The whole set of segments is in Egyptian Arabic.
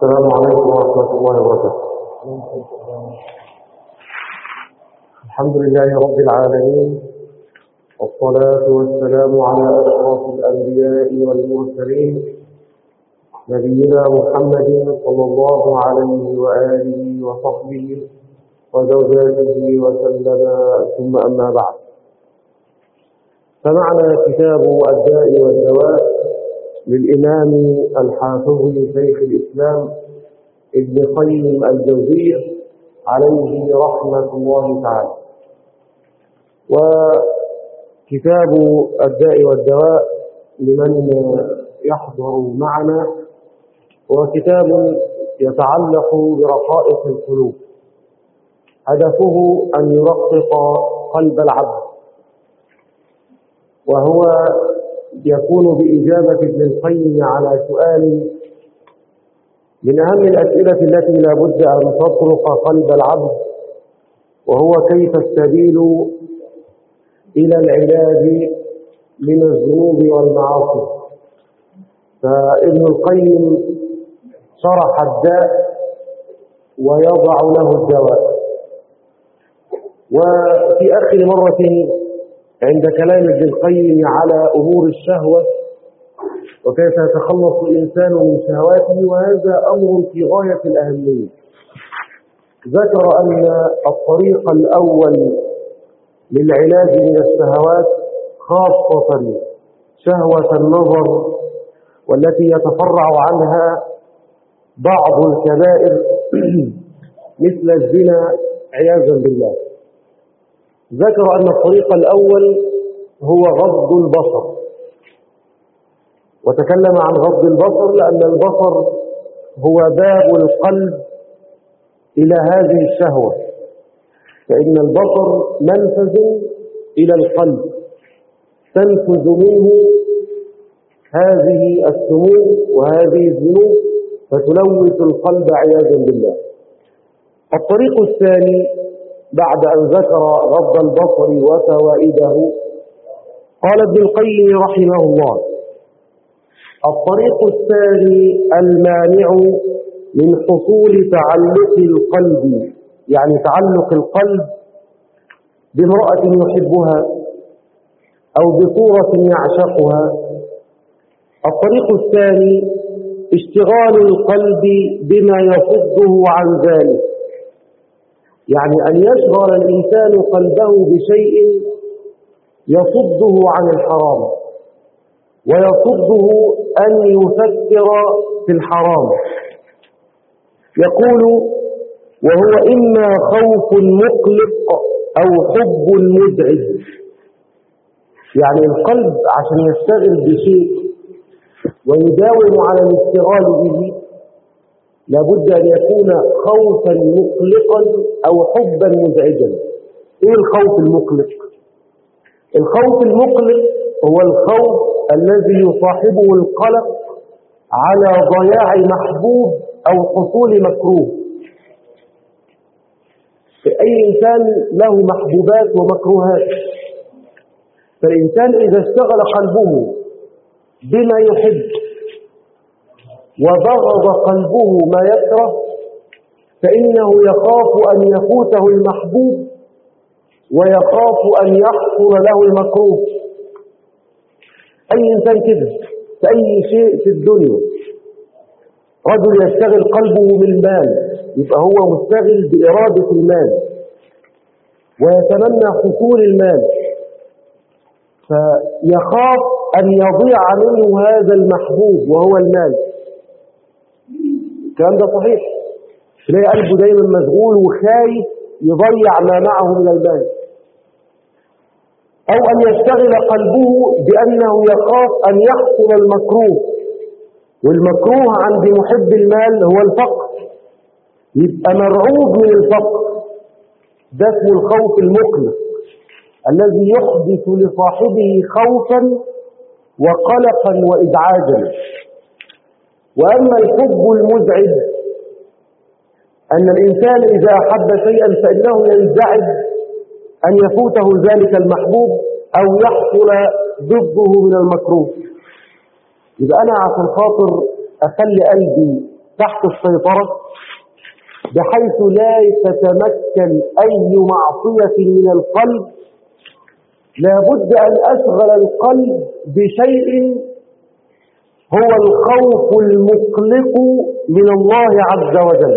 السلام عليكم ورحمة الله وبركاته الحمد لله رب العالمين والصلاة والسلام على أشرف الأنبياء والمرسلين نبينا محمد صلى الله عليه وآله وصحبه وزوجاته وسلم ثم أما بعد فمعنى كتاب الداء والدواء للإمام الحافظ شيخ الإسلام ابن قيم الجوزية عليه رحمة الله تعالى وكتاب الداء والدواء لمن يحضر معنا هو كتاب يتعلق برقائق القلوب هدفه أن يرقق قلب العبد وهو يكون بإجابة ابن القيم على سؤال من أهم الأسئلة التي لا بد أن تطرق قلب العبد وهو كيف السبيل إلى العلاج من الذنوب والمعاصي فابن القيم شرح الداء ويضع له الدواء وفي آخر مرة عند كلام ابن القيم على أمور الشهوة وكيف يتخلص الإنسان من شهواته وهذا أمر في غاية الأهمية ذكر أن الطريق الأول للعلاج من الشهوات خاصة شهوة النظر والتي يتفرع عنها بعض الكبائر مثل الزنا عياذا بالله ذكر أن الطريق الأول هو غض البصر وتكلم عن غض البصر لأن البصر هو باب القلب إلى هذه الشهوة فإن البصر منفذ إلى القلب تنفذ منه هذه السموم وهذه الذنوب فتلوث القلب عياذا بالله الطريق الثاني بعد أن ذكر غض البصر وفوائده قال ابن القيم رحمه الله الطريق الثاني المانع من حصول تعلق القلب يعني تعلق القلب بامرأة يحبها أو بصورة يعشقها الطريق الثاني اشتغال القلب بما يصده عن ذلك يعني أن يشغل الإنسان قلبه بشيء يصده عن الحرام ويصده أن يفكر في الحرام يقول وهو إما خوف مقلق أو حب مزعج يعني القلب عشان يشتغل بشيء ويداوم على الاشتغال به لابد أن يكون خوفا مقلقا أو حبا مزعجا إيه الخوف المقلق الخوف المقلق هو الخوف الذي يصاحبه القلق على ضياع محبوب أو حصول مكروه أي إنسان له محبوبات ومكروهات فالإنسان إذا اشتغل قلبه بما يحب وبغض قلبه ما يكره فإنه يخاف أن يفوته المحبوب ويخاف أن يحصل له المكروه أي إنسان كده في أي شيء في الدنيا رجل يشتغل قلبه بالمال يبقى هو مشتغل بإرادة المال ويتمنى حصول المال فيخاف أن يضيع منه هذا المحبوب وهو المال الكلام ده صحيح تلاقي قلبه دايما مشغول وخايف يضيع ما معه من المال أو أن يشتغل قلبه بأنه يخاف أن يحصل المكروه والمكروه عند محب المال هو الفقر يبقى مرعوب من الفقر ده اسمه الخوف المقلق الذي يحدث لصاحبه خوفا وقلقا وإزعاجا وأما الحب المزعج أن الإنسان إذا أحب شيئا فإنه ينزعج أن يفوته ذلك المحبوب أو يحصل ضده من المكروه يبقى أنا عشان خاطر أخلي قلبي تحت السيطرة بحيث لا تتمكن أي معصية من القلب لابد أن أشغل القلب بشيء هو الخوف المقلق من الله عز وجل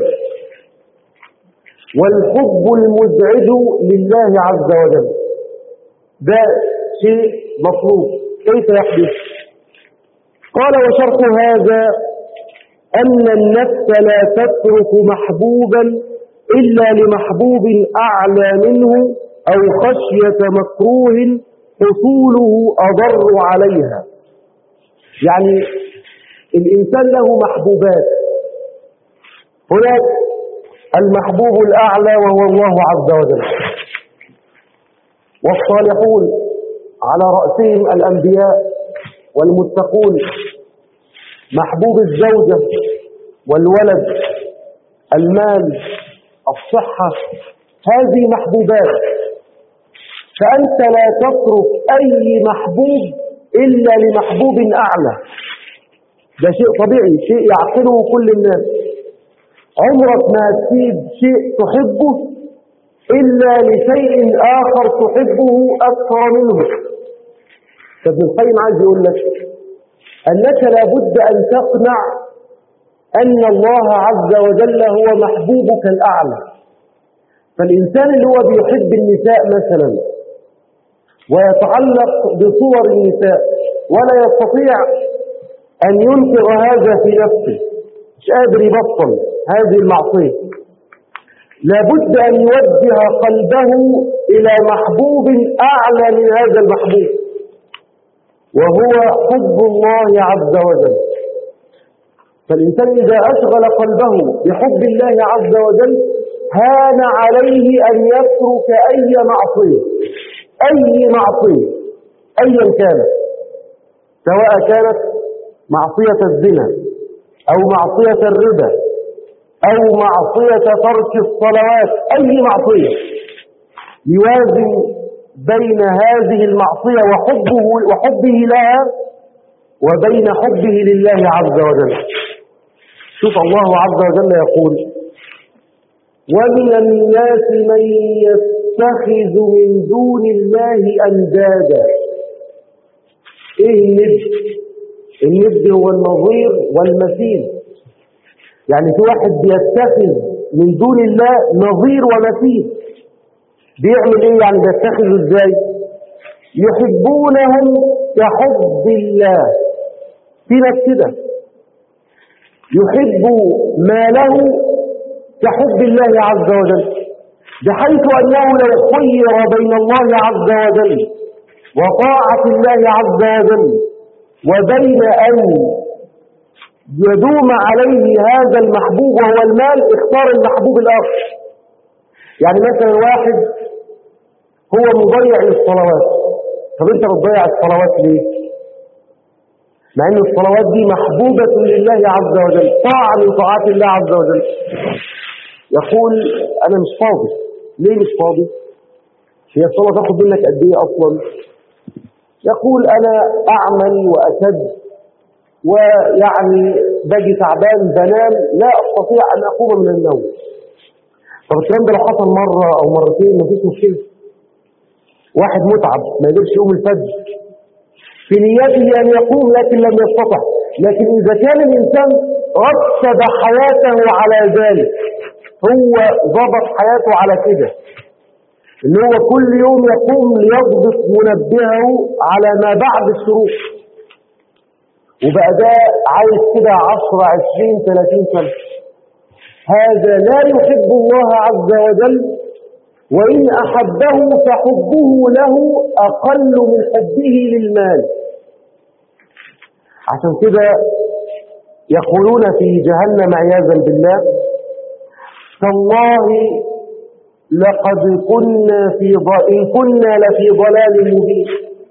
والحب المزعج لله عز وجل ده شيء مطلوب كيف يحدث قال وشرط هذا أن النفس لا تترك محبوبا إلا لمحبوب أعلى منه أو خشية مكروه حصوله أضر عليها يعني الإنسان له محبوبات هناك المحبوب الأعلى وهو الله عز وجل والصالحون على رأسهم الأنبياء والمتقون محبوب الزوجة والولد المال الصحة هذه محبوبات فأنت لا تترك أي محبوب إلا لمحبوب أعلى ده شيء طبيعي شيء يعقله كل الناس عمرك ما تسيب شيء تحبه إلا لشيء آخر تحبه أكثر منه فابن القيم عايز يقول لك أنك لابد أن تقنع أن الله عز وجل هو محبوبك الأعلى فالإنسان اللي هو بيحب النساء مثلا ويتعلق بصور النساء ولا يستطيع أن ينكر هذا في نفسه مش قادر يبطل هذه المعصية لابد أن يوجه قلبه إلى محبوب أعلى من هذا المحبوب وهو حب الله عز وجل فالإنسان إذا أشغل قلبه بحب الله عز وجل هان عليه أن يترك أي معصية أي معصية أيا كانت سواء كانت معصية الزنا أو معصية الربا أو معصية ترك الصلوات أي معصية يوازن بين هذه المعصية وحبه, وحبه لها وبين حبه لله عز وجل شوف الله عز وجل يقول ومن الناس من يتخذ من دون الله أندادا ايه الند الند هو النظير والمثيل يعني في واحد بيتخذ من دون الله نظير ومثيل بيعمل ايه يعني بيتخذ ازاي يحبونهم كحب الله في ناس كده يحب ما له كحب الله عز وجل بحيث أنه لو خير بين الله عز وجل وطاعة الله عز وجل وبين أن يدوم عليه هذا المحبوب وهو المال اختار المحبوب الآخر يعني مثلا واحد هو مضيع للصلوات طب انت بتضيع الصلوات ليه مع ان الصلوات دي محبوبة لله عز وجل طاعة من طاعات الله عز وجل يقول انا مش فاضي ليه مش فاضي هي الصلاة تاخد منك قد ايه اصلا يقول انا اعمل واسد ويعني باجي تعبان بنام لا استطيع ان اقوم من النوم طب الكلام ده لو حصل مرة او مرتين مفيش مشكلة واحد متعب ما يقدرش يقوم الفجر في نيته ان يقوم لكن لم يستطع لكن اذا كان الانسان رتب حياته على ذلك هو ضبط حياته على كده ان هو كل يوم يقوم ليضبط منبهه على ما بعد الشروق وبقى ده عايز كده 10 20 30 سنه هذا لا يحب الله عز وجل وإن أحبه فحبه له أقل من حبه للمال عشان كده يقولون في جهنم عياذا بالله تالله لقد كنا في ض... إن كنا لفي ضلال مبين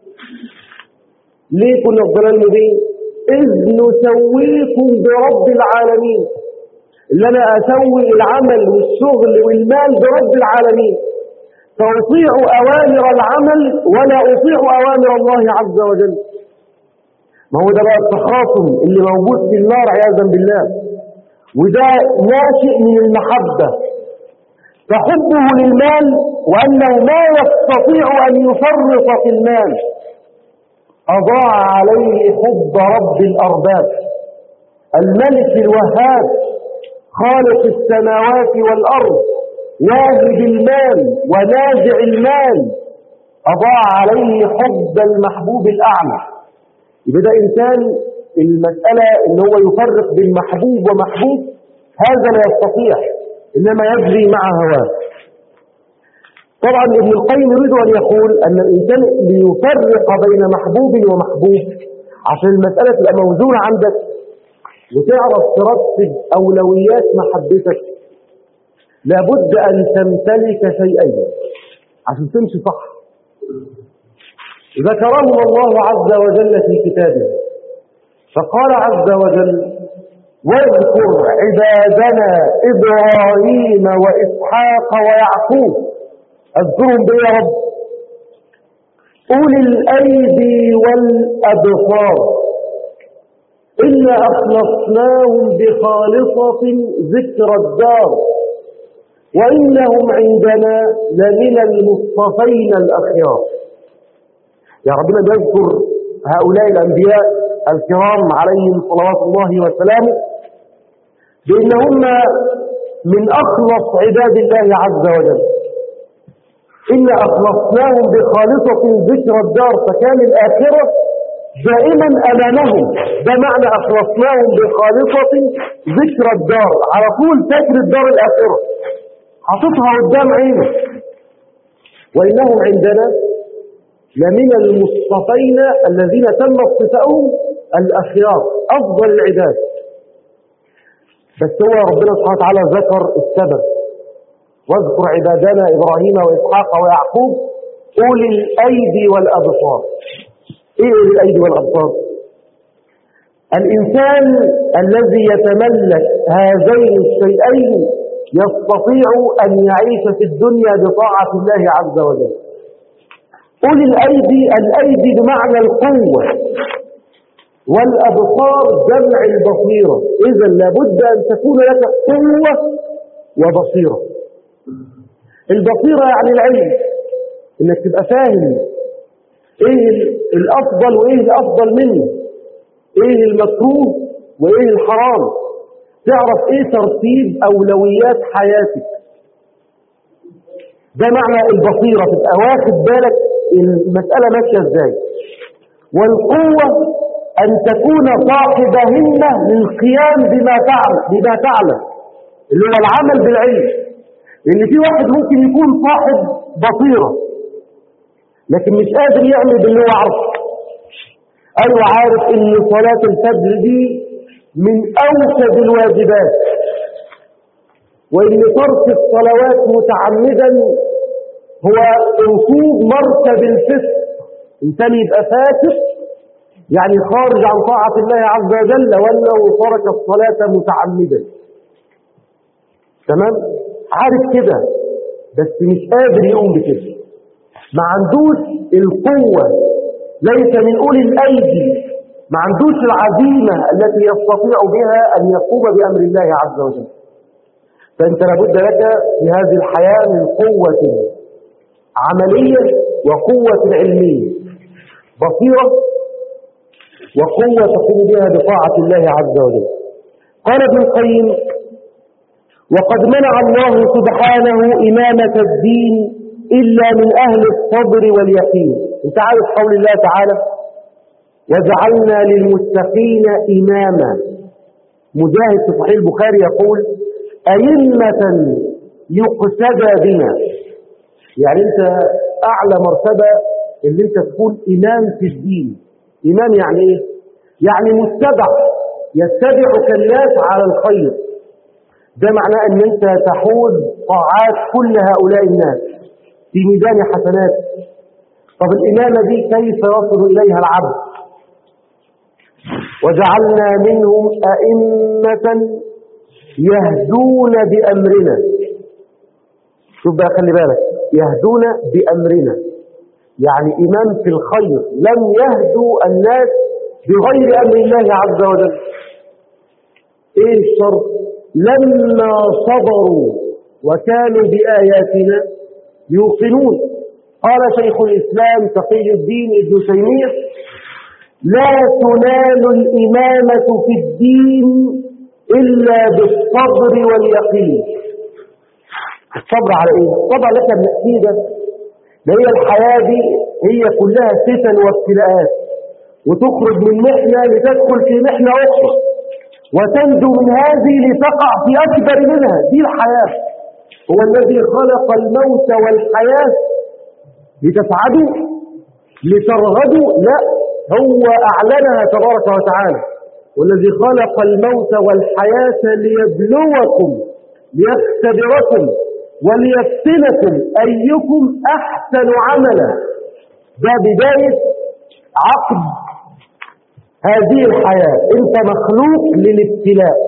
ليه كنا في ضلال مبين إذ نسويكم برب العالمين اللي أنا أسوي العمل والشغل والمال برب العالمين فأطيع أوامر العمل ولا أطيع أوامر الله عز وجل ما هو ده بقى التخاصم اللي موجود في النار عياذا بالله وده ناشئ من المحبة فحبه للمال وأنه ما يستطيع أن يفرط في المال أضاع عليه حب رب الأرباب الملك الوهاب خالق السماوات والأرض واهب المال ونازع المال أضاع عليه حب المحبوب الأعلى يبقى ده إنسان المسألة إن هو يفرق بين محبوب ومحبوب هذا لا يستطيع إنما يجري مع هواه طبعا ابن القيم يريد أن يقول أن الإنسان ليفرق بين محبوب ومحبوب عشان المسألة تبقى موزونة عندك وتعرف ترتب أولويات محبتك لابد أن تمتلك شيئين عشان تمشي صح ذكرهما الله عز وجل في كتابه فقال عز وجل واذكر عبادنا إبراهيم وإسحاق ويعقوب أذكرهم بإيه يا رب أولي الأيدي والأبصار إنا أخلصناهم بخالصة ذكر الدار وإنهم عندنا لمن المصطفين الأخيار يا ربنا بيذكر هؤلاء الأنبياء الكرام عليهم صلوات الله وسلامه بأنهم من أخلص عباد الله عز وجل إنا أخلصناهم بخالصة ذكر الدار فكان الآخرة دائما أمامهم ده معنى أخلصناهم بخالصة ذكر الدار على طول فكر الدار الآخرة حطتها قدام عينه وإنهم عندنا لمن المصطفين الذين تم اصطفائهم الأخيار أفضل العباد بس هو ربنا سبحانه وتعالى ذكر السبب واذكر عبادنا إبراهيم وإسحاق ويعقوب أولي الأيدي والأبصار إيه أولي الأيدي والأبصار الإنسان الذي يتملك هذين الشيئين يستطيع أن يعيش في الدنيا بطاعة الله عز وجل أولي الأيدي الأيدي بمعنى القوة والأبصار جمع البصيرة إذا لابد أن تكون لك قوة وبصيرة البصيرة يعني العلم إنك تبقى فاهم إيه الأفضل وإيه الأفضل منه إيه المكروه وإيه الحرام تعرف إيه ترتيب أولويات حياتك ده معنى البصيرة تبقى واخد بالك المسألة ماشية إزاي والقوة أن تكون صاحب همة للقيام بما تعلم بما تعلم اللي هو العمل بالعلم لأن في واحد ممكن يكون صاحب بصيرة لكن مش قادر يعمل باللي هو عارفه أيوة عارف إن صلاة الفجر دي من أوسد الواجبات وإن ترك الصلوات متعمدا هو ركوب مركب الفسق إنسان يبقى فاسق يعني خارج عن طاعة الله عز وجل وأنه ترك الصلاة متعمدا تمام عارف كده بس مش قادر يقوم بكده ما عندوش القوة ليس من أولي الأيدي ما عندوش العزيمة التي يستطيع بها أن يقوم بأمر الله عز وجل فأنت لابد لك في هذه الحياة من قوة عملية وقوة علمية بصيرة وقوة تقوم بها بطاعة الله عز وجل قال ابن القيم وقد منع الله سبحانه إمامة الدين إلا من أهل الصبر واليقين انت عارف قول الله تعالى وجعلنا للمتقين إماما مجاهد في صحيح البخاري يقول أئمة يقتدى بنا يعني انت أعلى مرتبة اللي انت تكون إمام في الدين إمام يعني إيه؟ يعني متبع يتبعك الناس على الخير ده معناه ان انت تحوز طاعات كل هؤلاء الناس في ميزان حسنات طب الإمامة دي كيف يصل إليها العبد وجعلنا منهم أئمة يهدون بأمرنا شوف بقى خلي بالك يهدون بأمرنا يعني إمام في الخير لم يهدوا الناس بغير أمر الله عز وجل إيه الشرط لما صبروا وكانوا بآياتنا يوقنون قال شيخ الإسلام تقي الدين ابن تيمية لا تنال الإمامة في الدين إلا بالصبر واليقين الصبر على إيه؟ الصبر اللي احنا بنحكيه ده ده هي الحياة دي هي كلها فتن وابتلاءات وتخرج من محنة لتدخل في محنة أخرى وتنجو من هذه لتقع في أكبر منها دي الحياة هو الذي خلق الموت والحياة لتسعدوا لترغبوا لا هو أعلنها تبارك وتعالى والذي خلق الموت والحياة ليبلوكم ليختبركم وليفتنكم أيكم أحسن عملا ده بداية عقد هذه الحياة انت مخلوق للابتلاء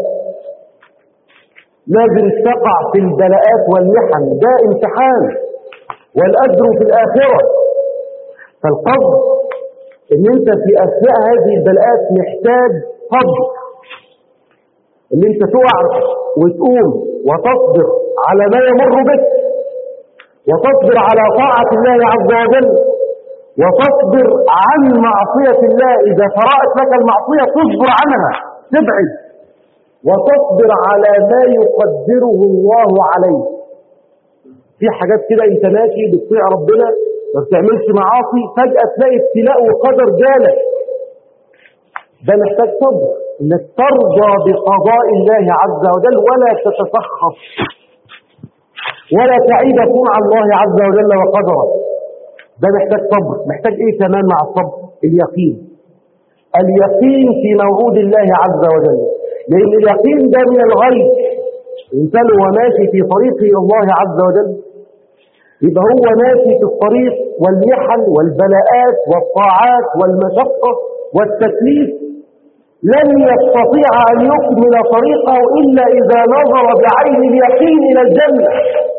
لازم تقع في البلاءات والمحن ده امتحان والأجر في الآخرة فالقصد ان انت في أثناء هذه البلاءات محتاج صبر ان انت تقع وتقوم وتصبر على ما يمر بك وتصبر على طاعة الله عز وجل وتصبر عن معصية الله إذا فرأت لك المعصية تصبر عنها تبعد وتصبر على ما يقدره الله عليك في حاجات كده انت ماشي بتطيع ربنا ما بتعملش معاصي فجأة تلاقي ابتلاء وقدر جالك ده محتاج صبر انك ترضى بقضاء الله عز وجل ولا تتسخط ولا تعيد صنع الله عز وجل وقدره ده محتاج صبر محتاج ايه كمان مع الصبر اليقين اليقين في موعود الله عز وجل لان اليقين ده من الغيب الانسان هو ماشي في طريق الله عز وجل يبقى هو ماشي في الطريق والمحن والبلاءات والطاعات والمشقة والتكليف لن يستطيع أن يكمل طريقه إلا إذا نظر بعين اليقين إلى الجنة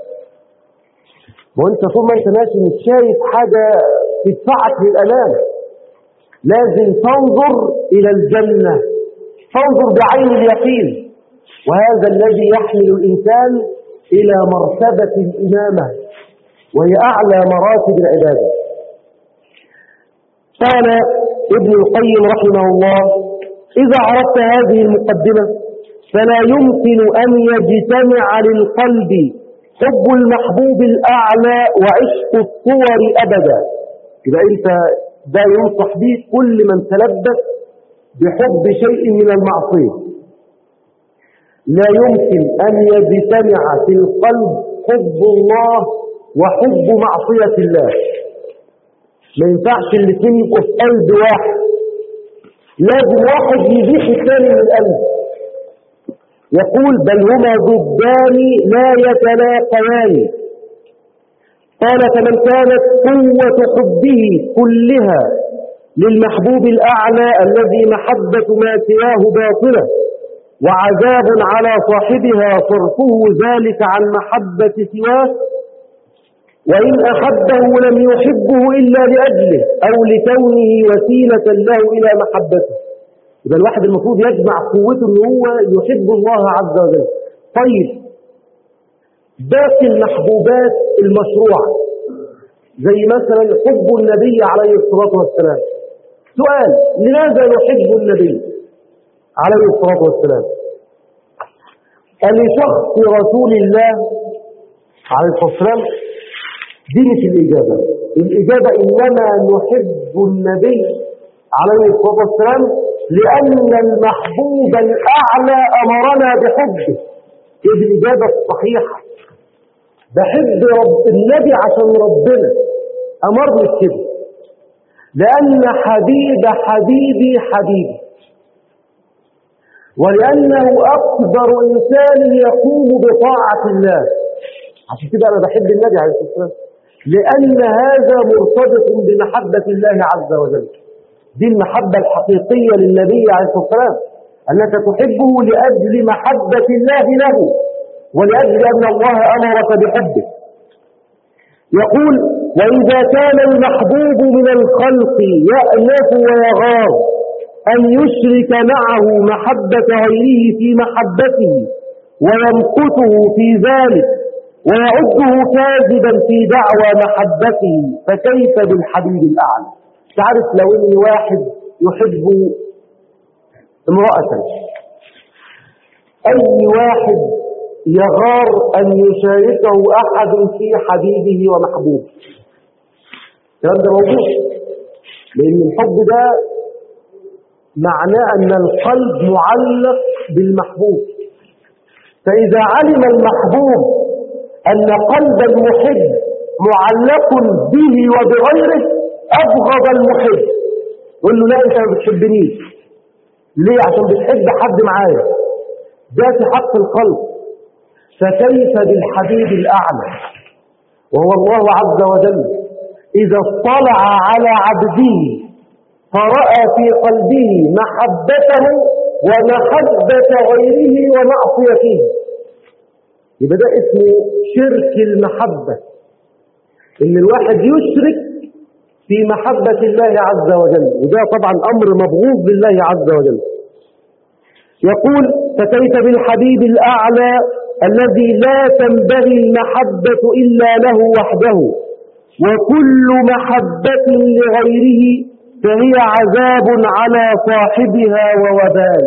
وانت طول ما انت ماشي مش شايف حاجة تدفعك للأمام لازم تنظر إلى الجنة تنظر بعين اليقين وهذا الذي يحمل الإنسان إلى مرتبة الإمامة وهي أعلى مراتب العبادة قال ابن القيم رحمه الله إذا عرفت هذه المقدمة فلا يمكن أن يجتمع للقلب حب المحبوب الأعلى وعشق الصور أبدا إذا أنت ده ينصح به كل من تلبس بحب شيء من المعصية لا يمكن أن يجتمع في القلب حب الله وحب معصية الله ما ينفعش الاثنين يبقوا في قلب واحد لازم واحد يزيح الثاني من القلب يقول بل هما ضدان لا يتلاقيان قال فمن كانت قوة حبه كلها للمحبوب الأعلى الذي محبة ما سواه باطلة وعذاب على صاحبها صرفه ذلك عن محبة سواه وإن أحبه لم يحبه إلا لأجله أو لكونه وسيلة له إلى محبته يبقى الواحد المفروض يجمع قوته ان هو يحب الله عز وجل طيب باقي المحبوبات المشروعة زي مثلا حب النبي عليه الصلاة والسلام سؤال لماذا نحب النبي عليه الصلاة والسلام لشخص رسول الله عليه الصلاة والسلام دي مش الإجابة الإجابة إنما نحب النبي عليه الصلاة والسلام لأن المحبوب الأعلى أمرنا بحبه دي الإجابة الصحيحة بحب رب النبي عشان ربنا أمرني بكده لأن حبيب حبيبي حبيبي ولأنه أقدر إنسان يقوم بطاعة الله عشان كده أنا بحب النبي عليه الصلاة والسلام لأن هذا مرتبط بمحبة الله عز وجل دي المحبة الحقيقية للنبي عليه الصلاة والسلام أنك تحبه لأجل محبة الله له ولأجل أن الله أمرك بحبه يقول وإذا كان المحبوب من الخلق يألف ويغار أن يشرك معه محبة غيره في محبته ويمقته في ذلك ويعده كاذبا في دعوى محبته فكيف بالحبيب الأعلى تعرف لو ان واحد يحب امرأة أي واحد يغار أن يشاركه أحد في حبيبه ومحبوبه الكلام ده موجود لأن الحب ده معناه أن القلب معلق بالمحبوب فإذا علم المحبوب أن قلب المحب معلق به وبغيره أبغض المحب يقول له لا أنت ما بتحبنيش ليه عشان بتحب حد معايا ده في حق القلب فكيف بالحبيب الأعلى وهو الله عز وجل إذا اطلع على عبده فرأى في قلبه محبته ومحبة غيره ومعصيته يبقى ده اسمه شرك المحبة إن الواحد يشرك في محبة الله عز وجل وده طبعا أمر مبغوض لله عز وجل يقول فكيف بالحبيب الأعلى الذي لا تنبغي المحبة إلا له وحده وكل محبة لغيره فهي عذاب على صاحبها ووبال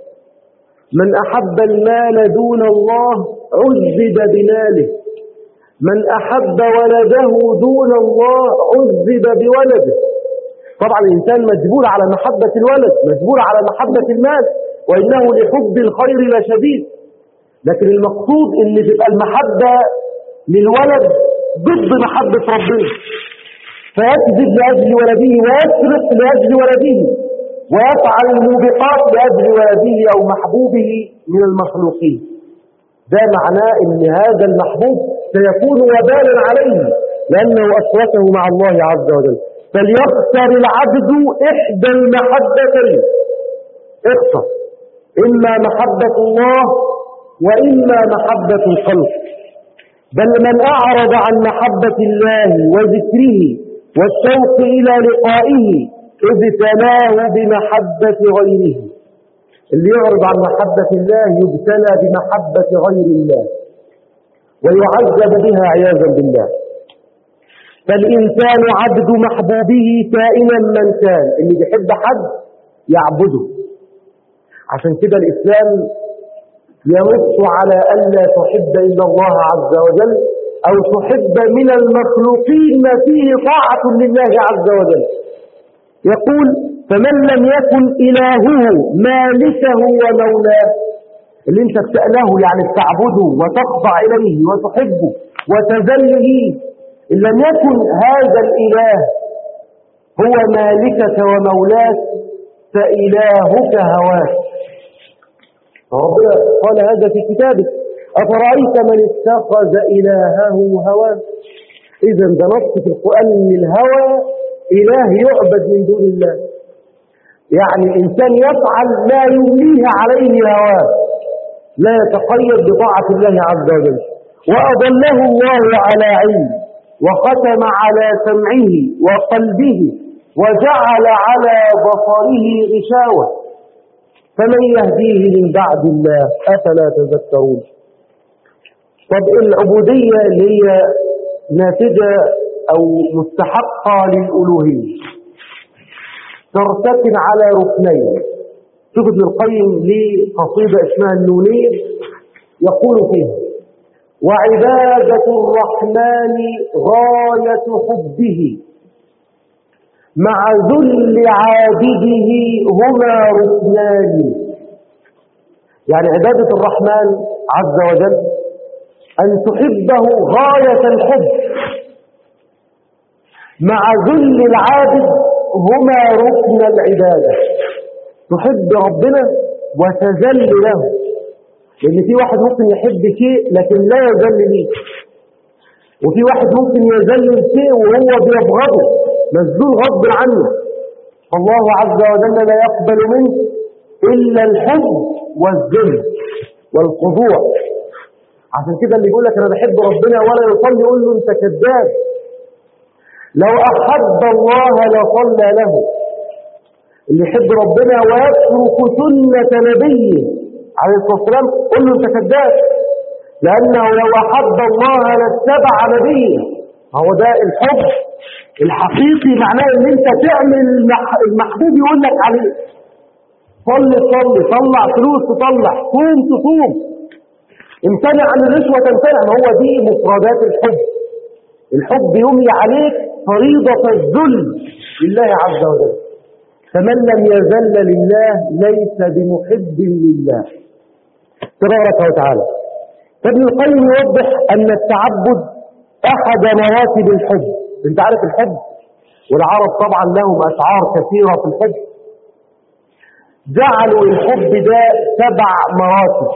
من أحب المال دون الله عذب بماله من أحب ولده دون الله عذب بولده طبعا الإنسان مجبول على محبة الولد مجبول على محبة المال وإنه لحب الخير لشديد لكن المقصود ان تبقى المحبة للولد ضد محبة ربنا فيكذب لأجل ولده ويسرق لأجل ولده ويفعل الموبقات لأجل ولده أو محبوبه من المخلوقين ده معناه ان هذا المحبوب سيكون وبالا عليه لأنه أشركه مع الله عز وجل فليختر العبد إحدى المحبتين اختر إما محبة الله وإما محبة الخلق بل من أعرض عن محبة الله وذكره والشوق إلى لقائه ابتلاه بمحبة غيره اللي يعرض عن محبة الله يبتلى بمحبة غير الله ويعذب بها عياذا بالله فالإنسان عبد محبوبه كائنا من كان اللي بيحب حد يعبده عشان كده الإسلام ينص على ألا تحب إلا الله عز وجل أو تحب من المخلوقين ما فيه طاعة لله عز وجل يقول فمن لم يكن إلهه مالكه ومولاه اللي انت بتأله يعني بتعبده وتخضع إليه وتحبه وتذل ليه إن لم يكن هذا الإله هو مالكك ومولاك فإلهك هواك ربنا قال هذا في كتابه أفرأيت من اتخذ إلهه هواه إذا ده نص في القرآن أن الهوى إله يعبد من دون الله يعني الإنسان يفعل ما يمليه عليه هواه لا يتقيد بطاعة الله عز وجل وأضله الله على علم وختم على سمعه وقلبه وجعل على بصره غشاوة فمن يهديه من بعد الله أفلا تذكرون طب العبودية اللي هي ناتجة أو مستحقة للألوهية ترتكن على ركنين شوف ابن القيم ليه قصيدة اسمها النونية يقول فيها وعبادة الرحمن غاية حبه مع ذل عابده هما ركنان يعني عبادة الرحمن عز وجل أن تحبه غاية الحب مع ذل العابد هما ركن العبادة تحب ربنا وتذل له لأن في واحد ممكن يحب شيء لكن لا يذل ليه وفي واحد ممكن يذل شيء وهو بيبغضه مذلول غصب عنه فالله عز وجل لا يقبل منه إلا الحب والذل والخضوع عشان كده اللي يقول لك أنا بحب ربنا ولا يصلي يقول له أنت كذاب لو أحب الله لصلى له اللي يحب ربنا ويترك سنة نبيه عليه الصلاة والسلام قل له انت كذاب لأنه لو أحب الله لاتبع نبيه هو ده الحب الحقيقي معناه ان انت تعمل المح- المحبوب يقول لك عليه صلي صلي طلع فلوس تطلع صوم تصوم امتنع عن الرشوة تمتنع ما هو دي مفردات الحب الحب يملي عليك فريضة الذل لله عز وجل فمن لم يذل لله ليس بمحب لله تبارك وتعالى فابن القيم يوضح أن التعبد أحد مراتب الحب انت عارف الحب والعرب طبعا لهم أشعار كثيرة في الحب جعلوا الحب ده سبع مراتب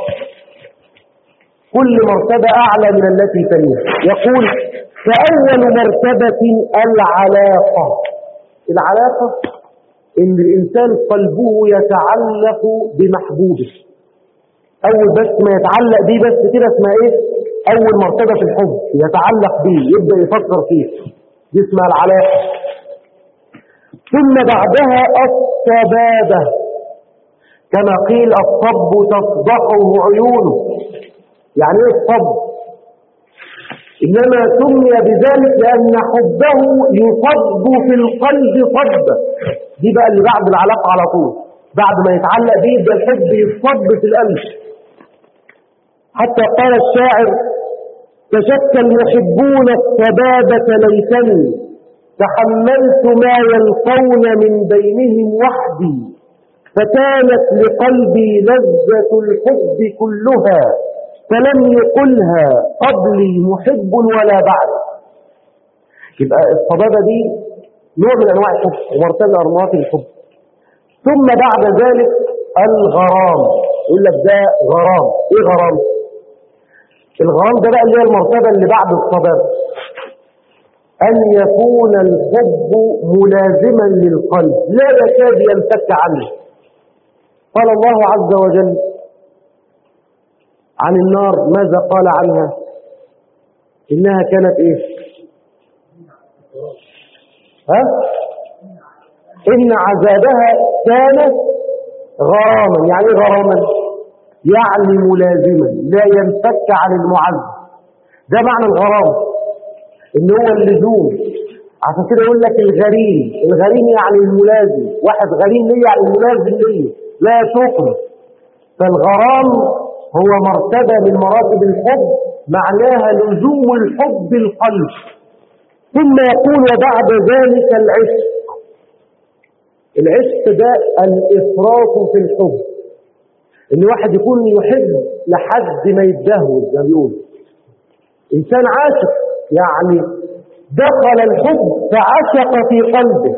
كل مرتبة أعلى من التي تليها يقول فأول مرتبة العلاقة العلاقة إن الإنسان قلبه يتعلق بمحبوبه أول بس ما يتعلق بيه بس كده اسمها إيه أول مرتبة في الحب يتعلق بيه يبدأ يفكر فيه دي اسمها العلاقة ثم بعدها الصبابة كما قيل الصب تصدحه عيونه يعني ايه الصب إنما سمي بذلك لأن حبه يصب في القلب صبا دي بقى اللي بعد العلاقة على طول بعد ما يتعلق بيه يبقى الحب يصب في القلب حتى قال الشاعر تشكى المحبون الصبابة ليتني تحملت ما يلقون من بينهم وحدي فكانت لقلبي لذة الحب كلها فلم يقلها قبلي محب ولا بعد يبقى الصبابة دي نوع من أنواع الحب ومرتبة أرمات الحب ثم بعد ذلك الغرام يقول لك ده غرام ايه غرام الغرام ده بقى اللي هي المرتبة اللي بعد الصبابة أن يكون الحب ملازما للقلب لا يكاد ينفك عنه قال الله عز وجل عن النار ماذا قال عنها إنها كانت إيه ها إن عذابها كان غراما يعني إيه غراما يعني ملازما لا ينفك عن المعذب ده معنى الغرام ان هو اللزوم عشان كده يقول لك الغريم الغريم يعني الملازم واحد غريم ليه يعني الملازم ليه لا شكر فالغرام هو مرتبة من مراتب الحب معناها لزوم الحب القلب ثم يقول وبعد ذلك العشق العشق ده الإفراط في الحب ان واحد يكون يحب لحد ما يتدهور زي ما بيقول انسان عاشق يعني دخل الحب فعشق في قلبه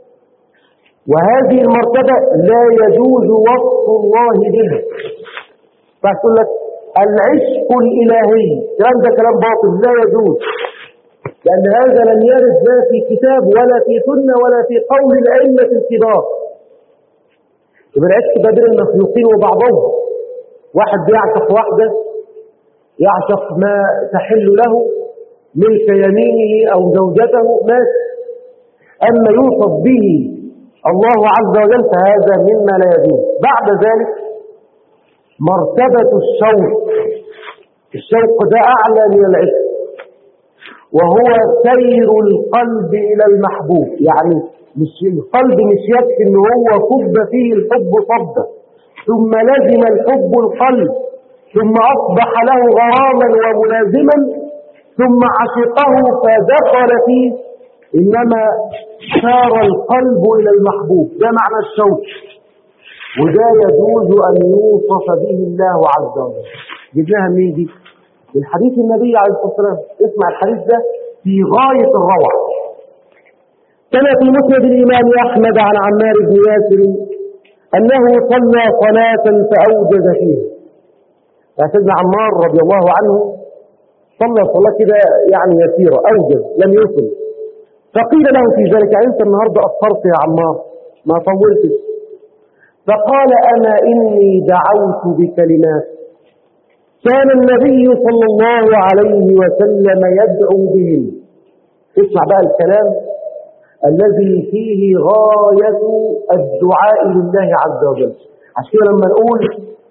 وهذه المرتبة لا يجوز وصف الله بها فتقول لك العشق الإلهي كلام ده كلام باطل لا يجوز لأن هذا لم يرد لا في كتاب ولا في سنة ولا في قول الأئمة الكبار يبقى العشق ده بين المخلوقين وبعضهم واحد بيعشق واحدة يعشق ما تحل له ملك يمينه أو زوجته مات أما يوصف به الله عز وجل فهذا مما لا يجوز بعد ذلك مرتبة الشوق الشوق ده أعلى من العشق وهو سير القلب إلى المحبوب يعني مش القلب مش يكفي ان هو صب فيه الحب صبا ثم لزم الحب القلب ثم أصبح له غراما وملازما ثم عشقه فدخل فيه إنما سار القلب إلى المحبوب ده معنى الشوق وده يجوز أن يوصف به الله عز وجل جبناها منين دي؟ من حديث النبي عليه الصلاة والسلام اسمع الحديث ده في غاية الروعة كما في مسند الإمام أحمد عن عمار بن ياسر أنه صلى صلاة فأوجز فيها يعني سيدنا عمار رضي الله عنه صلى صلاة كده يعني يسيرة أوجز لم يصل فقيل له في ذلك يعني أنت النهاردة أخرت يا عمار ما طولتش فقال أنا إني دعوت بكلمات كان النبي صلى الله عليه وسلم يدعو بهم اسمع بقى الكلام الذي فيه غاية الدعاء لله عز وجل عشان كده لما نقول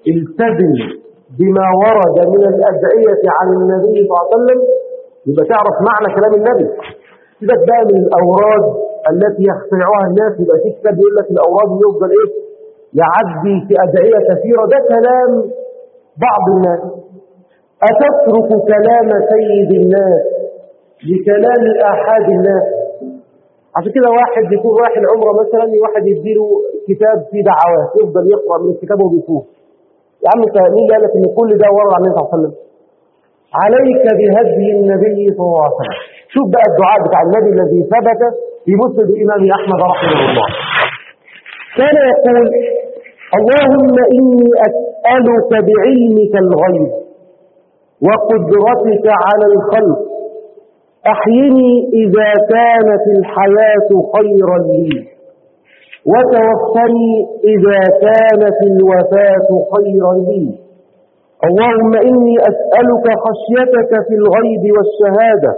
التزم بما ورد من الأدعية عن النبي صلى الله عليه وسلم يبقى تعرف معنى كلام النبي سيبك بقى من الأوراد التي يخترعها الناس يبقى في كتاب يقول لك الأوراد يفضل إيه يعدي في أدعية كثيرة ده كلام بعض الناس أتترك كلام سيد الناس لكلام آحاد الناس عشان كده واحد يكون رايح العمرة مثلا واحد يديله كتاب فيه دعوات يفضل يقرأ من الكتاب وبيفوه يا عم انت مين قال لك ان كل ده ورد عن النبي صلى الله عليه وسلم عليك بهدي النبي صلى الله عليه وسلم شوف بقى الدعاء بتاع النبي الذي ثبت في مسند الامام احمد رحمه الله كان يقول اللهم اني اسالك بعلمك الغيب وقدرتك على الخلق احيني اذا كانت الحياه خيرا لي وتوفني إذا كانت الوفاة خيرا لي اللهم إني أسألك خشيتك في الغيب والشهادة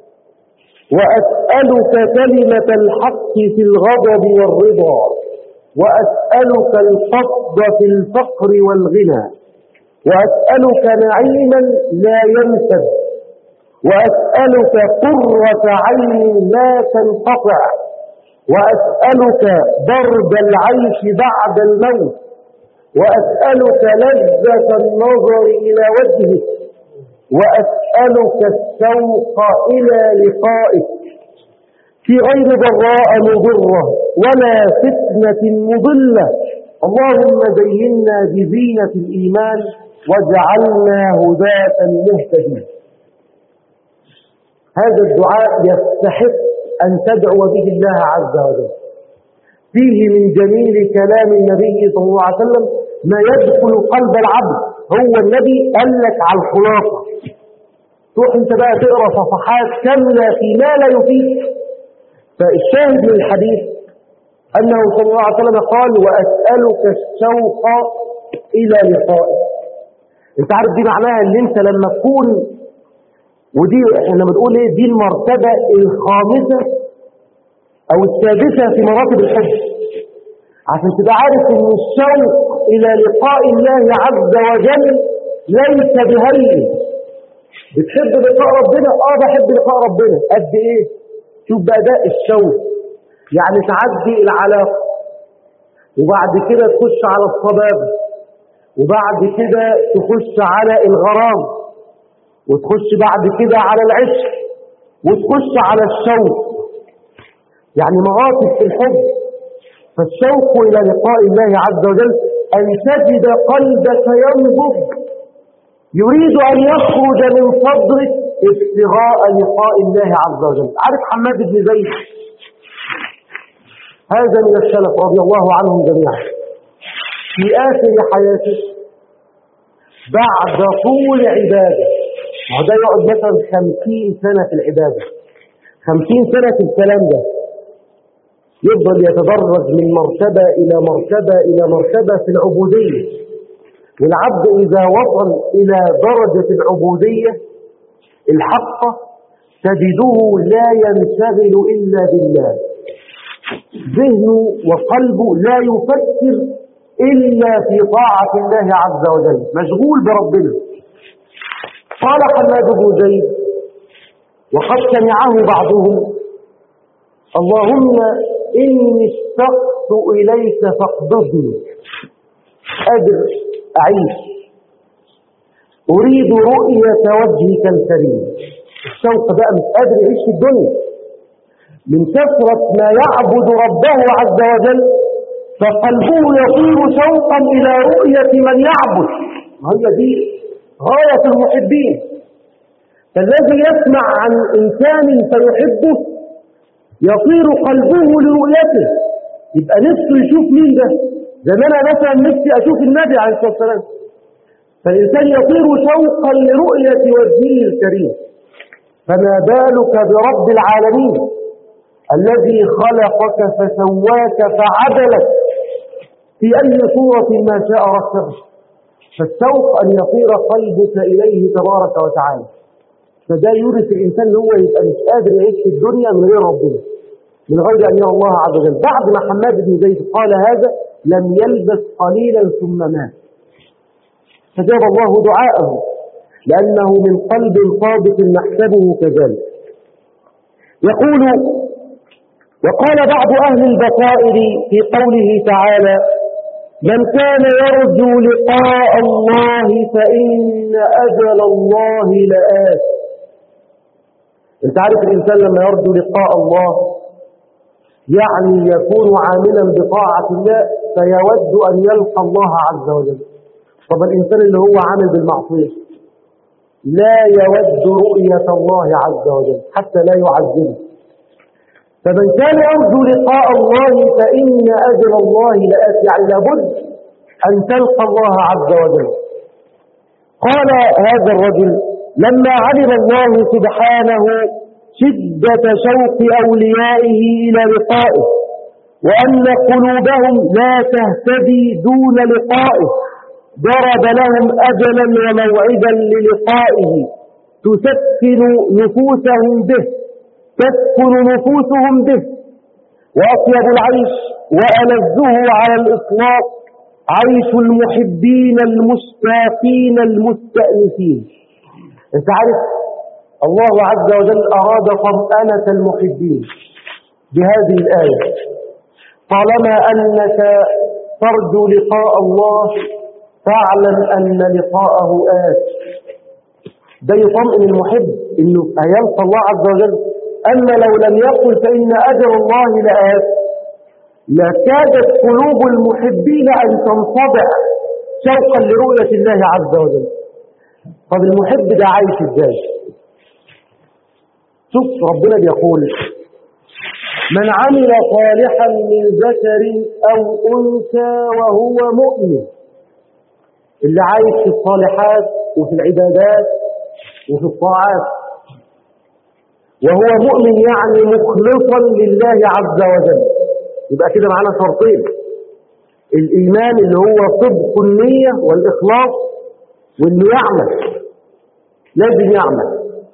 وأسألك كلمة الحق في الغضب والرضا وأسألك القصد في الفقر والغنى وأسألك نعيما لا ينفد وأسألك قرة عين لا تنقطع وأسألك برد العيش بعد الموت وأسألك لذة النظر إلى وجهك وأسألك الشوق إلى لقائك في غير ضراء مضرة ولا فتنة مضلة اللهم زينا بزينة الإيمان واجعلنا هداة مهتدين هذا الدعاء يستحق أن تدعو به الله عز وجل فيه من جميل كلام النبي صلى الله عليه وسلم ما يدخل قلب العبد هو النبي قال لك على الخلاصة تروح انت بقى تقرا صفحات كاملة في ما لا يفيد فالشاهد من الحديث أنه صلى الله عليه وسلم قال وأسألك الشوق إلى لقائك انت عارف دي معناها ان انت لما تكون ودي احنا بنقول ايه دي المرتبة الخامسة او السادسة في مراتب الحج عشان تبقى عارف ان الشوق الى لقاء الله عز وجل ليس بهين بتحب لقاء ربنا اه بحب لقاء ربنا قد ايه شوف بقى ده الشوق يعني تعدي العلاقة وبعد كده تخش على الصباب وبعد كده تخش على الغرام وتخش بعد كده على العشق وتخش على الشوق يعني مراتب في الحب فالشوق إلى لقاء الله عز وجل أن تجد قلبك ينضج يريد أن يخرج من صدرك ابتغاء لقاء الله عز وجل عارف حماد بن زيد هذا من السلف رضي الله عنهم جميعا في آخر حياته بعد طول عباده ما هو ده يقعد مثلا خمسين سنة في العبادة خمسين سنة في الكلام ده يفضل يتدرج من مرتبة إلى مرتبة إلى مرتبة في العبودية والعبد إذا وصل إلى درجة العبودية الحقة تجده لا ينشغل إلا بالله ذهنه وقلبه لا يفكر إلا في طاعة الله عز وجل مشغول بربنا قال حماد بن زيد وقد سمعه بعضهم اللهم إني اشتقت إليك فاقبضني قادر أعيش أريد رؤية وجهك الكريم الشوق بقى مش قادر يعيش في الدنيا من كثرة ما يعبد ربه عز وجل فقلبه يطير شوقا إلى رؤية من يعبد ما هي دي غاية المحبين فالذي يسمع عن إنسان فيحبه يطير قلبه لرؤيته يبقى نفسه يشوف مين ده زي ما انا مثلا نفسي اشوف النبي عليه الصلاه والسلام فالانسان يطير شوقا لرؤيه وجهه الكريم فما بالك برب العالمين الذي خلقك فسواك فعدلك في اي صوره ما شاء ركبك فالشوق ان يطير قلبك اليه تبارك وتعالى فده يورث الإنسان اللي هو يبقى مش قادر يعيش في الدنيا من غير ربنا من غير أن يرى الله عز وجل بعد ما حماد بن زيد قال هذا لم يلبث قليلا ثم مات فجاب الله دعاءه لأنه من قلب صادق نحسبه كذلك يقول وقال بعض أهل البصائر في قوله تعالى من كان يرجو لقاء الله فإن أجل الله لآت انت عارف الإنسان لما يرجو لقاء الله يعني يكون عاملا بطاعة الله فيود أن يلقى الله عز وجل طب الإنسان اللي هو عامل بالمعصية لا يود رؤية الله عز وجل حتى لا يعذبه فمن كان يرجو لقاء الله فإن أجل الله لآت يعني لابد أن تلقى الله عز وجل قال هذا الرجل لما علم الله سبحانه شدة شوق أوليائه إلى لقائه وأن قلوبهم لا تهتدي دون لقائه ضرب لهم أجلا وموعدا للقائه تسكن نفوسهم به تسكن نفوسهم به وأطيب العيش وألذه على الإطلاق عيش المحبين المشتاقين المستأنسين انت عارف الله عز وجل أراد طمأنة المحبين بهذه الآية طالما أنك ترجو لقاء الله فاعلم أن لقاءه آت ده يطمئن المحب انه هيلقى الله عز وجل اما لو لم يقل فان اجل الله لآت لكادت قلوب المحبين ان تنطبع شوقا لرؤية الله عز وجل طب المحب ده عايش ازاي شوف ربنا بيقول من عمل صالحا من ذكر او انثى وهو مؤمن اللي عايش في الصالحات وفي العبادات وفي الطاعات وهو مؤمن يعني مخلصا لله عز وجل يبقى كده معانا شرطين الإيمان اللي هو صدق النية والإخلاص وإنه يعمل لازم يعمل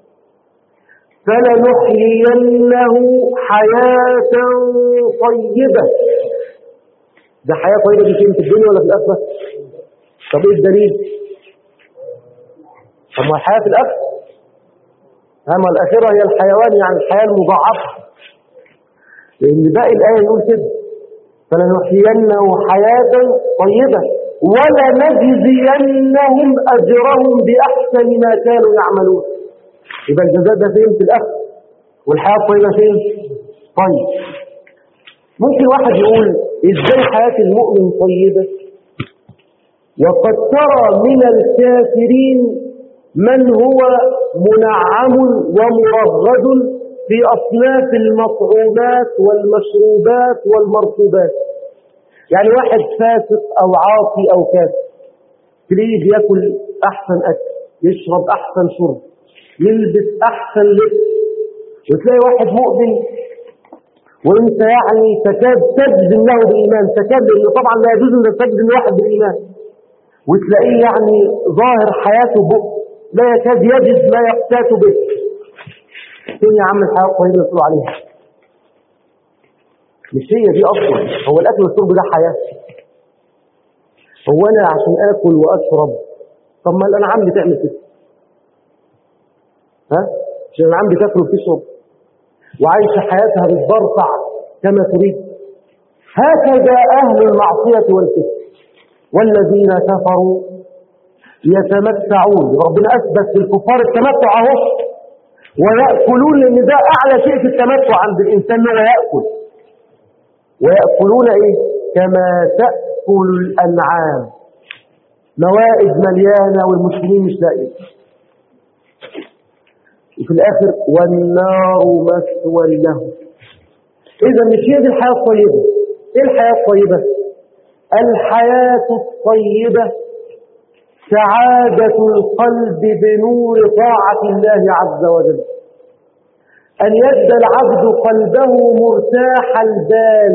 فلنحيينه حياة طيبة ده حياة طيبة دي فين في الدنيا ولا في الآخرة؟ طب ايه الدليل؟ طب ما الحياة في الآخرة أما الآخرة هي الحيوان يعني الحياة المضاعفة لأن باقي الآية يقول كده فلنحيينه حياة طيبة ولنجزينهم أجرهم بأحسن ما كانوا يعملون يبقى الجزاء ده فين في الآخرة والحياة الطيبة فين؟ طيب ممكن واحد يقول إزاي حياة المؤمن طيبة وقد ترى من الكافرين من هو منعم ومرغد في أصناف المطعومات والمشروبات والمرطوبات يعني واحد فاسق أو عاصي أو كافر تلاقيه بياكل أحسن أكل يشرب أحسن شرب يلبس أحسن لبس وتلاقي واحد مؤمن وانت يعني تكاد تجزم له بالإيمان تكاد لأنه طبعا لا يجوز أن تجزم واحد بالإيمان وتلاقيه يعني ظاهر حياته بؤ لا يكاد يجد ما يقتات به فين يا عم الحياة الطيبة اللي بتقولوا عليها مش هي دي أصلا هو الأكل والشرب ده حياة هو أنا عشان آكل وأشرب طب ما الأنعام بتعمل كده ها عشان الأنعام بتاكل وبتشرب وعايشة حياتها بتبرطع كما تريد هكذا أهل المعصية والكفر والذين كفروا يتمتعون ربنا أثبت للكفار التمتع اهو ويأكلون لأن ده أعلى شيء في التمتع عند الإنسان هو يأكل ويأكلون إيه كما تأكل الأنعام موائد مليانة والمسلمين مش لاقين وفي الآخر والنار مثوى لهم إذا مش هي دي الحياة الطيبة إيه الحياة الطيبة الحياة الطيبة سعادة القلب بنور طاعة الله عز وجل أن يجد العبد قلبه مرتاح البال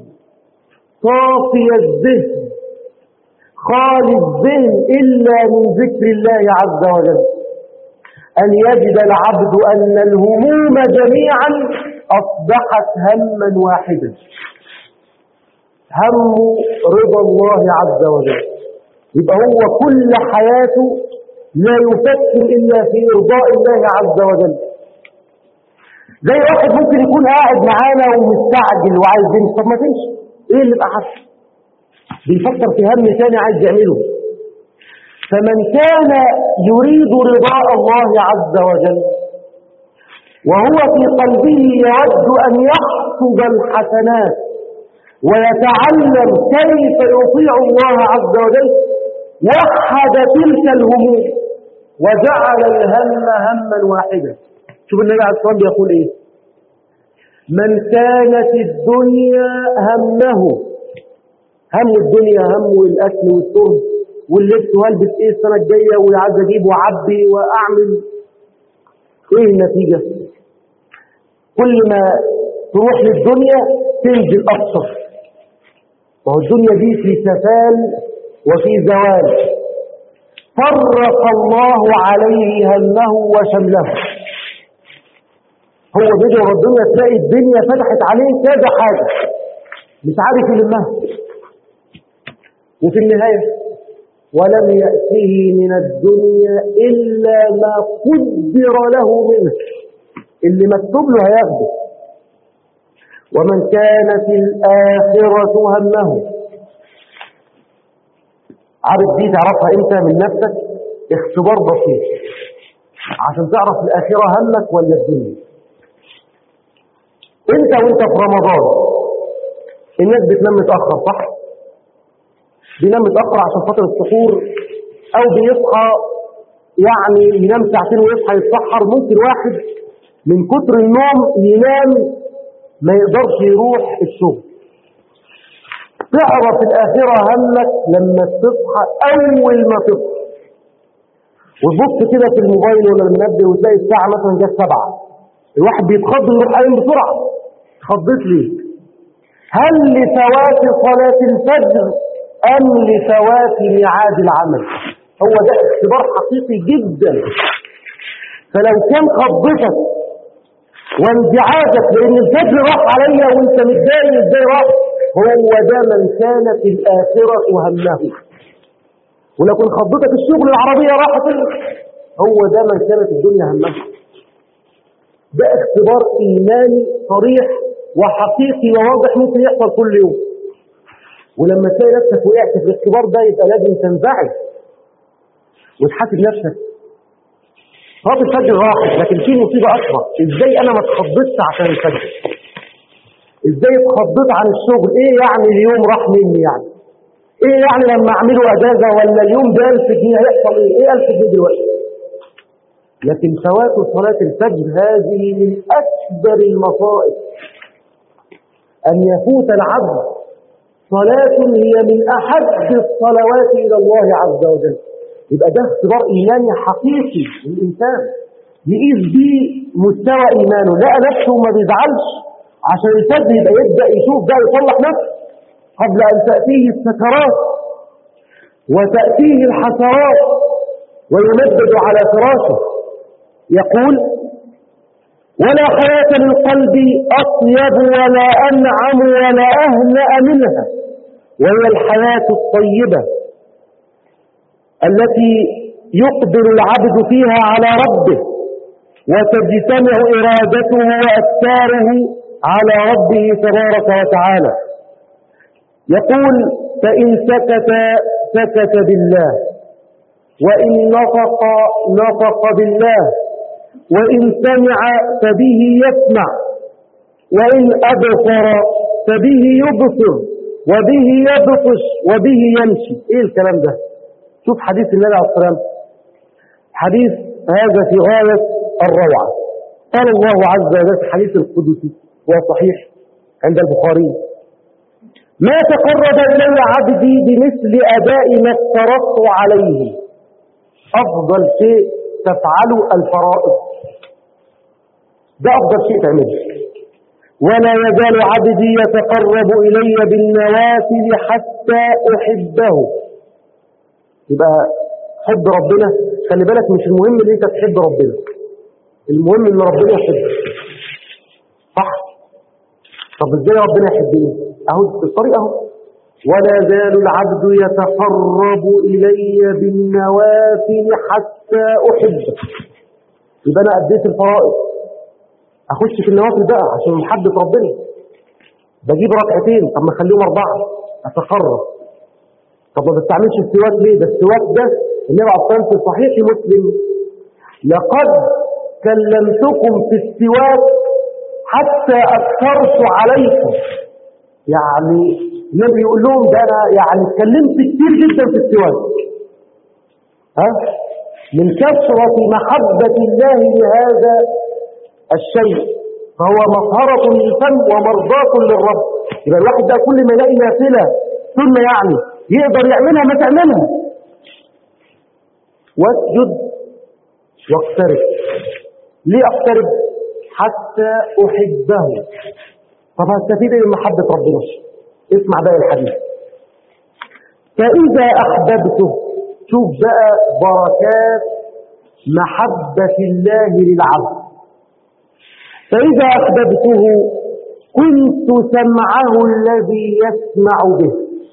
صافي الذهن خالي الذهن إلا من ذكر الله عز وجل أن يجد العبد أن الهموم جميعا أصبحت هما واحدا هم رضا الله عز وجل يبقى هو كل حياته لا يفكر إلا في إرضاء الله عز وجل زي واحد ممكن يكون قاعد معانا ومستعجل وعايز يمشي طب ما تمشي ايه اللي بقى حصل بيفكر في هم ثاني عايز يعمله فمن كان يريد رضاء الله عز وجل وهو في قلبه يود أن يحصد الحسنات ويتعلم كيف يطيع الله عز وجل وحد تلك الهموم وجعل الهم هما واحدا شوف النبي عليه الصلاة والسلام بيقول ايه من كانت الدنيا همه هم الدنيا هم الاكل والشرب واللبس والبس ايه السنه الجايه وعايز اجيب واعبي واعمل ايه النتيجه كل ما تروح للدنيا تنزل اكثر وهو الدنيا دي في سفال وفي زوال فرق الله عليه همه وشمله هو بيدعو الدنيا تلاقي الدنيا فتحت عليه كذا حاجه مش عارف يلمها وفي النهايه ولم يأته من الدنيا إلا ما قدر له منه اللي مكتوب له هياخده ومن كانت الآخرة همه عارف دي تعرفها انت من نفسك اختبار بسيط عشان تعرف الآخرة همك ولا الدنيا انت وانت في رمضان الناس بتنام متأخر صح؟ بينام متأخر عشان خاطر السحور أو بيصحى يعني ينام ساعتين ويصحى يتسحر ممكن واحد من كتر النوم ينام ما يقدرش يروح الشغل تعرف الآخرة همك لما تصحى أول ما تصحى وتبص كده في الموبايل ولا المنبه وتلاقي الساعة مثلا جت سبعة الواحد بيتخض يروح قايم بسرعة اتخضيت ليه؟ هل لفوات صلاة الفجر أم لفوات ميعاد العمل هو ده اختبار حقيقي جدا فلو كان خضتك وانزعاجك لأن الفجر راح عليا وانت متضايق ازاي راح هو ده من كانت الآخرة همه ولكن خضتك الشغل العربية راحت هو ده من كانت الدنيا همه ده اختبار إيماني صريح وحقيقي وواضح ممكن يحصل كل يوم ولما تلاقي نفسك وقعت في الاختبار ده يبقى لازم تنزعج وتحاسب نفسك صلاه الفجر راحت لكن في مصيبه اكبر ازاي انا ما اتخضيتش عشان الفجر ازاي اتخضيت عن الشغل ايه يعني اليوم راح مني يعني ايه يعني لما اعمله اجازه ولا اليوم ده 1000 جنيه هيحصل ايه ايه 1000 جنيه دلوقتي لكن فوات صلاه الفجر هذه من اكبر المصائب ان يفوت العبد صلاة هي من أحب الصلوات إلى الله عز وجل يبقى ده اختبار إيماني حقيقي للإنسان يقيس بيه مستوى إيمانه لقى نفسه ما بيزعلش عشان الفجر يبقى يبدأ يشوف ده يصلح نفسه قبل أن تأتيه السكرات وتأتيه الحسرات ويمدد على فراشه يقول ولا حياة للقلب أطيب ولا أنعم ولا أهنأ منها وهي الحياة الطيبة التي يقبل العبد فيها على ربه وتجتمع إرادته وأفكاره على ربه تبارك وتعالى يقول فإن سكت سكت بالله وإن نطق نطق بالله وإن سمع فبه يسمع وإن أبصر فبه يبصر وبه يبطش وبه يمشي إيه الكلام ده شوف حديث النبي عليه الصلاة والسلام حديث هذا في غاية الروعة قال الله عز وجل في الحديث القدسي وهو صحيح عند البخاري ما تقرب إلي عبدي بمثل أداء ما افترضت عليه أفضل شيء تفعله الفرائض ده أفضل شيء تعمله ولا يزال عبدي يتقرب إلي بالنوافل حتى أحبه يبقى حب ربنا خلي بالك مش المهم ان انت تحب ربنا المهم ان ربنا يحبك صح طب ازاي ربنا يحبني اهو الطريق اهو ولا زال العبد يتقرب إلي بالنوافل حتى أحبه يبقى أنا أديت الفرائض أخش في النوافل بقى عشان محبة ربنا بجيب ركعتين طب ما أخليهم أربعة أتقرب طب ما بستعملش السواك ليه ده السواك ده النبي عليه الصلاة في صحيح مسلم لقد كلمتكم في السواك حتى أكثرت عليكم يعني النبي يقول لهم ده أنا يعني اتكلمت كتير جدا في السواك ها من كثرة محبة الله لهذا الشيء فهو مطهرة للفم ومرضاة للرب يبقى الواحد ده كل ما يلاقي نافلة سنة يعني يقدر يعملها ما تعملها واسجد واقترب ليه اقترب حتى احبه طب هستفيد من محبة ربنا اسمع بقى الحديث فإذا أحببته شوف بقى بركات محبة الله للعبد فإذا أحببته كنت سمعه الذي يسمع به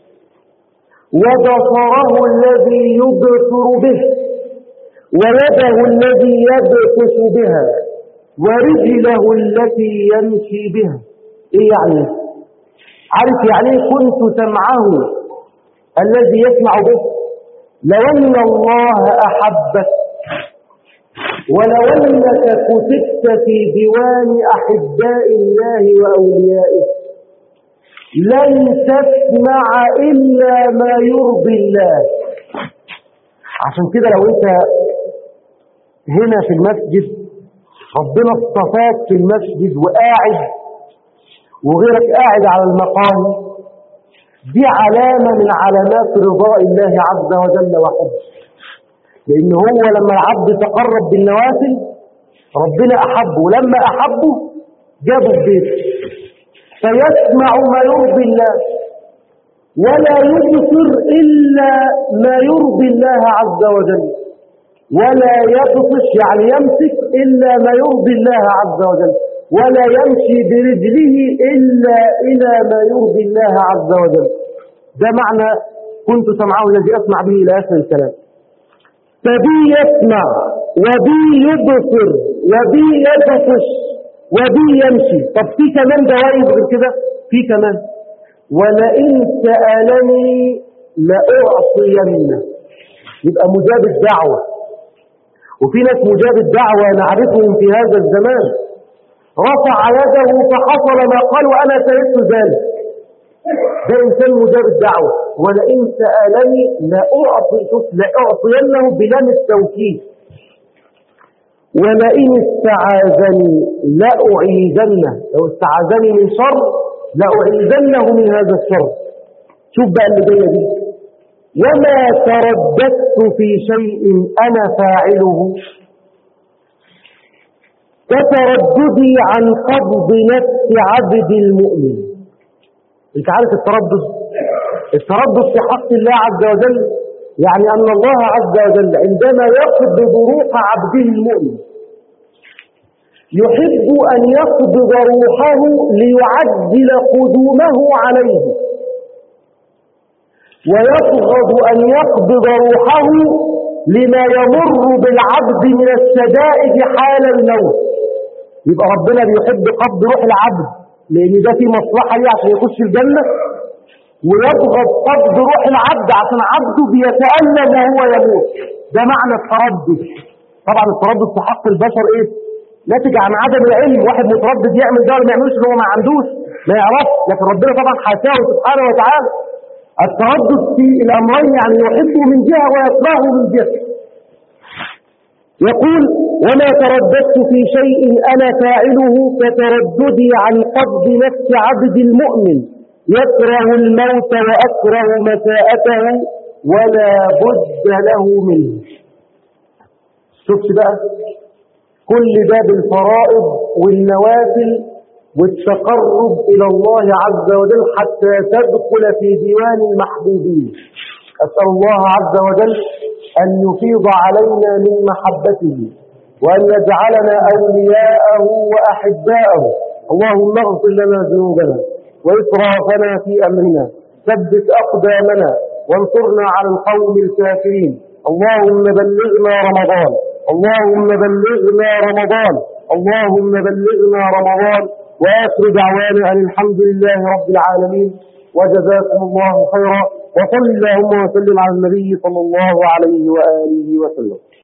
وبصره الذي يبصر به ويده الذي يبطش بها ورجله التي يمشي بها ايه يعني عارف يعني ايه كنت سمعه الذي يسمع به لو ان الله احبك ولو انك كتبت في ديوان احباء الله واوليائه لن تسمع الا ما يرضي الله عشان كده لو انت هنا في المسجد ربنا اصطفاك في المسجد وقاعد وغيرك قاعد على المقام دي علامة من علامات رضاء الله عز وجل وحبه لأن هو لما العبد تقرب بالنوافل ربنا أحبه ولما أحبه جابه في بيته فيسمع ما يرضي الله ولا يبصر إلا ما يرضي الله عز وجل ولا يبطش يعني يمسك إلا ما يرضي الله عز وجل ولا يمشي برجله إلا إلى ما يرضي الله عز وجل ده معنى كنت سمعه الذي أسمع به إلى آخر الكلام فبي يسمع وبي يبصر وبي يبطش وبي يمشي طب في كمان جوائز غير كده في كمان ولئن سألني لأعطينه يبقى مجاب الدعوة وفي ناس مجاب الدعوة نعرفهم في هذا الزمان رفع يده فحصل ما قال وأنا سيدت ذلك ده إنسان مجاب الدعوة ولئن سألني لأعطي لأعطينه بلام التوكيد ولئن استعاذني لأعيذنه لو استعاذني من شر لأعيذنه من هذا الشر شوف بقى اللي جايه دي وما ترددت في شيء أنا فاعله كترددي عن قبض نفس عبد المؤمن انت عارف التردد التردد في حق الله عز وجل يعني أن الله عز وجل عندما يقبض روح عبده المؤمن يحب أن يقبض روحه ليعجل قدومه عليه ويبغض أن يقبض روحه لما يمر بالعبد من الشدائد حال الموت يبقى ربنا بيحب قبض روح العبد لأن ده في مصلحة ليه عشان يخش الجنة ويبغض قبض روح العبد عشان عبده بيتألم وهو يموت ده معنى التردد طبعا التردد في حق البشر ايه ناتج عن عدم العلم واحد متردد يعمل ده ولا ما يعملش اللي هو ما عندوش ما يعرفش لكن ربنا طبعا حاشاه سبحانه وتعالى التردد في الامرين يعني يحبه من جهه ويكرهه من جهه يقول وما ترددت في شيء انا فاعله كترددي عن قبض نفس عبد المؤمن يكره الموت واكره مساءته ولا بد له منه شفت بقى كل ده بالفرائض والنوافل والتقرب إلى الله عز وجل حتى تدخل في ديوان المحبوبين أسأل الله عز وجل أن يفيض علينا من محبته وأن يجعلنا أولياءه وأحباءه اللهم اغفر لنا ذنوبنا وإسرافنا في أمرنا ثبت أقدامنا وانصرنا على القوم الكافرين اللهم بلغنا رمضان اللهم بلغنا رمضان اللهم بلغنا رمضان وآخر دعوانا أن الحمد لله رب العالمين وجزاكم الله خيرا وصل اللهم وسلم على النبي صلى الله عليه وآله وسلم